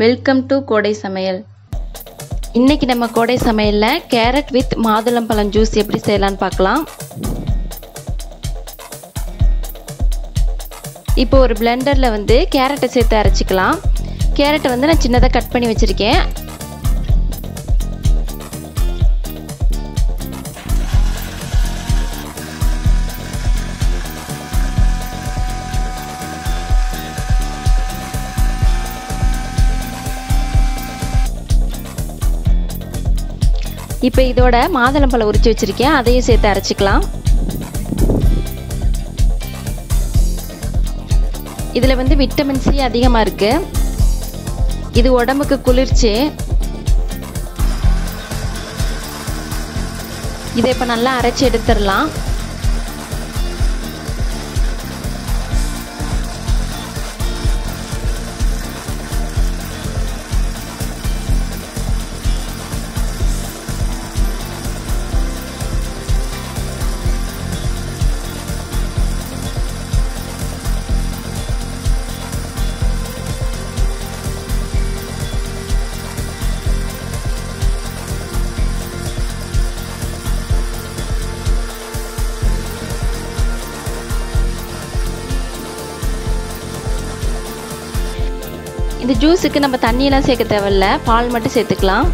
welcome to கோடை சமையல் இன்னைக்கு நம்ம கோடை சமையலில் கேரட் வித் மாதுளம்பழம் ஜூஸ் எப்படி செய்யலான்னு பார்க்கலாம் இப்போ ஒரு பிளெண்டரில் வந்து கேரட்டை சேர்த்து அரைச்சிக்கலாம் கேரட்டை வந்து நான் சின்னதாக கட் பண்ணி வச்சுருக்கேன் இப்போ இதோட மாதுளம்பழம் உரிச்சு வச்சுருக்கேன் அதையும் சேர்த்து அரைச்சிக்கலாம் இதில் வந்து விட்டமின் சி அதிகமாக இருக்குது இது உடம்புக்கு குளிர்ச்சி இதை இப்போ நல்லா அரைச்சி எடுத்துடலாம் இந்த ஜூஸுக்கு நம்ம தண்ணியெல்லாம் சேர்க்க தேவையில்ல பால் மட்டும் சேர்த்துக்கலாம்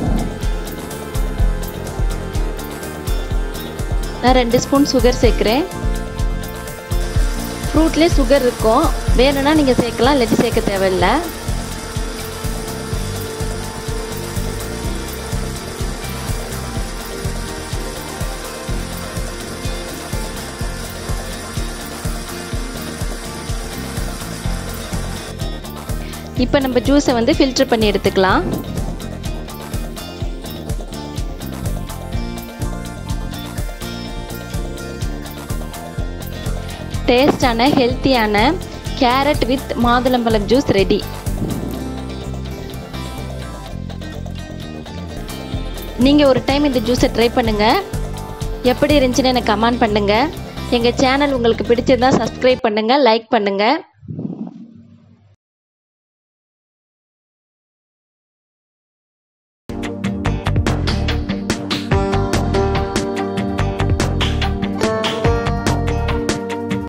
நான் ரெண்டு ஸ்பூன் சுகர் சேர்க்குறேன் ஃப்ரூட்லேயே சுகர் இருக்கும் வேணும்னா நீங்கள் சேர்க்கலாம் இல்லாட்டி சேர்க்க தேவையில்லை இப்போ நம்ம ஜூஸை வந்து ஃபில்டர் பண்ணி எடுத்துக்கலாம் டேஸ்டான ஹெல்த்தியான கேரட் வித் மாதுளம்பழம் ஜூஸ் ரெடி நீங்கள் ஒரு டைம் இந்த ஜூஸை ட்ரை பண்ணுங்கள் எப்படி இருந்துச்சுன்னு எனக்கு கமெண்ட் பண்ணுங்கள் எங்கள் சேனல் உங்களுக்கு பிடிச்சிருந்தா சப்ஸ்கிரைப் பண்ணுங்கள் லைக் பண்ணுங்கள்